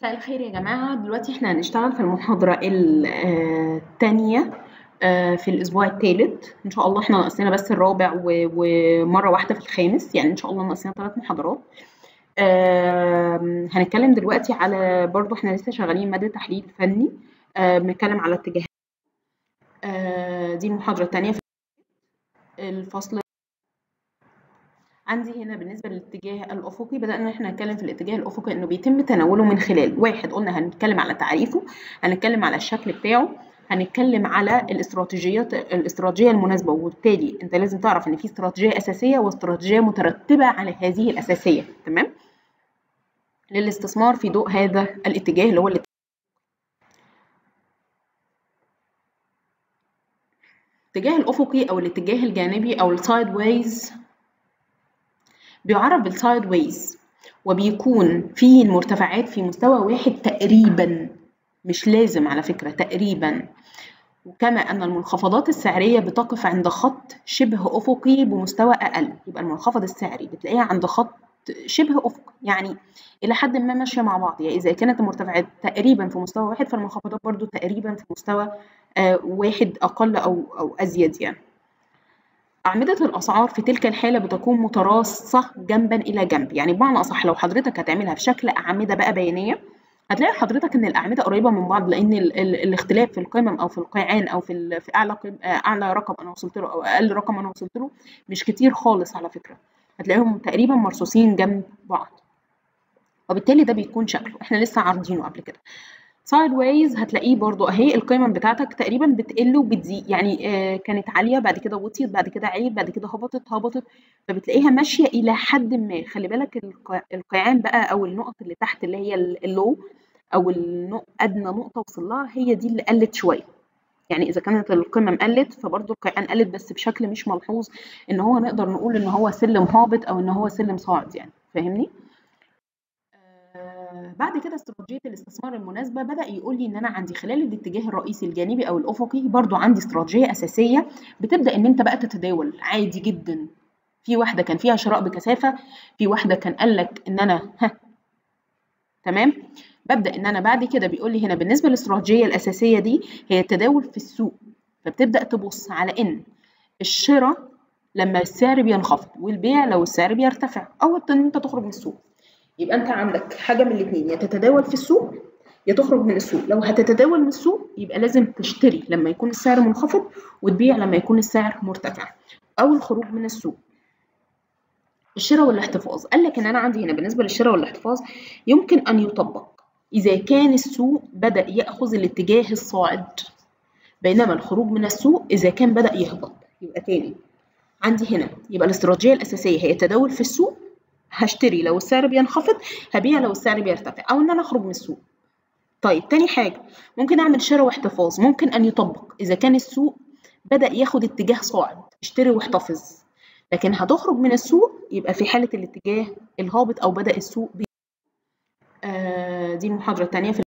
مساء الخير يا جماعة دلوقتي احنا هنشتغل في المحاضرة الثانية في الأسبوع الثالث إن شاء الله احنا ناقصنا بس الرابع و- ومرة واحدة في الخامس يعني إن شاء الله ناقصنا ثلاث محاضرات آم، هنتكلم دلوقتي على برضو احنا لسه شغالين مادة تحليل فني آه، بنتكلم على اتجاهات آه، دي المحاضرة الثانية في الفصل عندي هنا بالنسبة للاتجاه الأفقي بدأنا إن إحنا نتكلم في الاتجاه الأفقي إنه بيتم تناوله من خلال واحد قلنا هنتكلم على تعريفه هنتكلم على الشكل بتاعه هنتكلم على الاستراتيجيات الاستراتيجية المناسبة وبالتالي أنت لازم تعرف إن في استراتيجية أساسية واستراتيجية مترتبة على هذه الأساسية تمام للاستثمار في ضوء هذا الاتجاه اللي هو الاتجاه الاتجاه الأفقي أو الاتجاه الجانبي أو السايد ويز بيعرف بالسايد ويز وبيكون فيه المرتفعات في مستوى واحد تقريبا مش لازم على فكرة تقريبا وكما أن المنخفضات السعرية بتقف عند خط شبه أفقي بمستوى أقل يبقى المنخفض السعري بتلاقيها عند خط شبه أفقي يعني إلى حد ما ماشية مع بعض يعني إذا كانت المرتفعات تقريبا في مستوى واحد فالمنخفضات برضو تقريبا في مستوى آه واحد أقل أو أو أزيد يعني أعمدة الأسعار في تلك الحالة بتكون متراصة جنبا إلى جنب يعني بمعنى أصح لو حضرتك هتعملها في شكل أعمدة بقى بيانية هتلاقي حضرتك إن الأعمدة قريبة من بعض لأن ال ال الاختلاف في القمم أو في القيعان أو في, ال في أعلى قيم أعلى رقم أنا وصلت له أو أقل رقم أنا وصلت له مش كتير خالص على فكرة هتلاقيهم تقريبا مرصوصين جنب بعض وبالتالي ده بيكون شكله احنا لسه عارضينه قبل كده سايد ويز هتلاقيه برضو اهي القيمة بتاعتك تقريبا بتقل وبتزيد يعني آه كانت عالية بعد كده وطيت بعد كده عالية بعد كده هبطت هبطت فبتلاقيها ماشية إلى حد ما خلي بالك القيعان بقى أو النقط اللي تحت اللي هي اللو أو النق أدنى نقطة وصل لها هي دي اللي قلت شوية يعني إذا كانت القمم قلت فبرضو القيعان قلت بس بشكل مش ملحوظ إن هو نقدر نقول إن هو سلم هابط أو إن هو سلم صاعد يعني فاهمني؟ بعد كده استراتيجيه الاستثمار المناسبه بدا يقول لي ان انا عندي خلال الاتجاه الرئيسي الجانبي او الافقي برضو عندي استراتيجيه اساسيه بتبدا ان انت بقى تتداول عادي جدا في واحده كان فيها شراء بكثافه في واحده كان قال لك ان انا ها تمام ببدا ان انا بعد كده بيقول لي هنا بالنسبه للاستراتيجيه الاساسيه دي هي التداول في السوق فبتبدا تبص على ان الشراء لما السعر بينخفض والبيع لو السعر بيرتفع او ان انت تخرج من السوق يبقى انت عندك حاجه من الاثنين يا تتداول في السوق يا تخرج من السوق لو هتتداول من السوق يبقى لازم تشتري لما يكون السعر منخفض وتبيع لما يكون السعر مرتفع او الخروج من السوق الشراء والاحتفاظ قال لك ان انا عندي هنا بالنسبه للشراء والاحتفاظ يمكن ان يطبق اذا كان السوق بدا ياخذ الاتجاه الصاعد بينما الخروج من السوق اذا كان بدا يهبط يبقى تاني عندي هنا يبقى الاستراتيجيه الاساسيه هي التداول في السوق هشتري لو السعر بينخفض هبيع لو السعر بيرتفع او ان انا اخرج من السوق طيب تاني حاجه ممكن اعمل شراء واحتفاظ ممكن ان يطبق اذا كان السوق بدا ياخد اتجاه صاعد اشتري واحتفظ لكن هتخرج من السوق يبقى في حاله الاتجاه الهابط او بدا السوق بي... آه دي المحاضره الثانيه في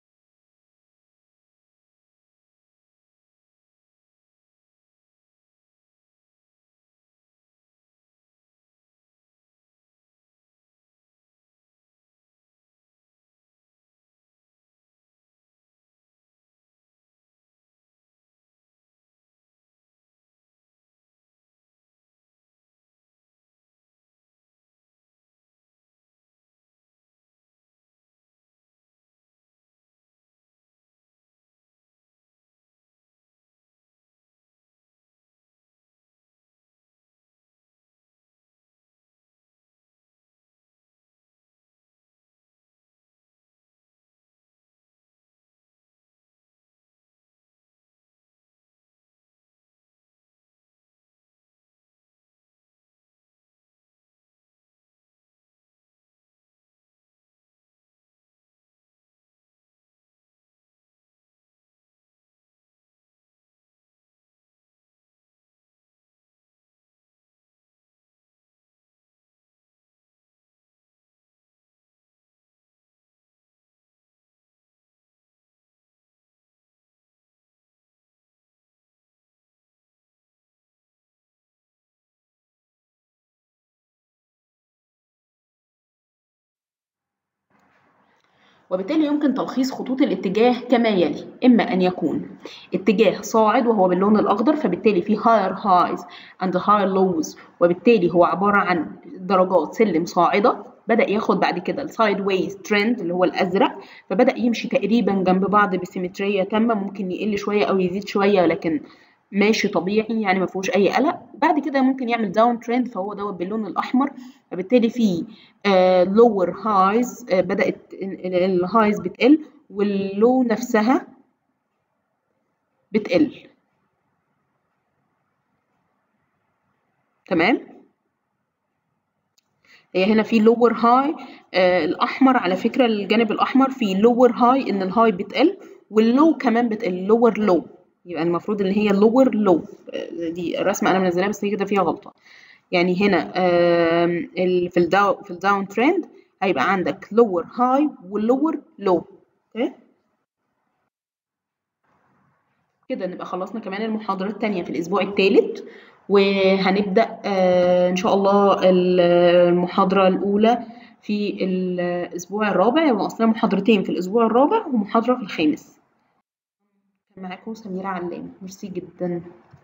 وبالتالي يمكن تلخيص خطوط الاتجاه كما يلي إما أن يكون اتجاه صاعد وهو باللون الأخضر فبالتالي في higher highs and higher lows وبالتالي هو عبارة عن درجات سلم صاعدة بدأ ياخد بعد كده السايد ويز ترند اللي هو الأزرق فبدأ يمشي تقريبا جنب بعض بسيمترية تامة ممكن يقل شوية أو يزيد شوية لكن ماشي طبيعي يعني ما فيهوش اي قلق بعد كده ممكن يعمل داون ترند فهو دوت باللون الاحمر فبالتالي في لور هايز بدات الهايز بتقل واللو نفسها بتقل تمام هي هنا في لور هاي آه الاحمر على فكره الجانب الاحمر في لور هاي ان الهاي بتقل واللو كمان بتقل لور لو يبقى المفروض ان هي لور لو دي الرسمه انا منزلاها بس هي كده فيها غلطه يعني هنا في الداون في الداون ترند هيبقى عندك لور هاي واللور لو اوكي كده نبقى خلصنا كمان المحاضرة التانية في الأسبوع الثالث وهنبدأ إن شاء الله المحاضرة الأولى في الأسبوع الرابع وأصلا محاضرتين في الأسبوع الرابع ومحاضرة في الخامس معاكم سميرة علام ميرسي جدا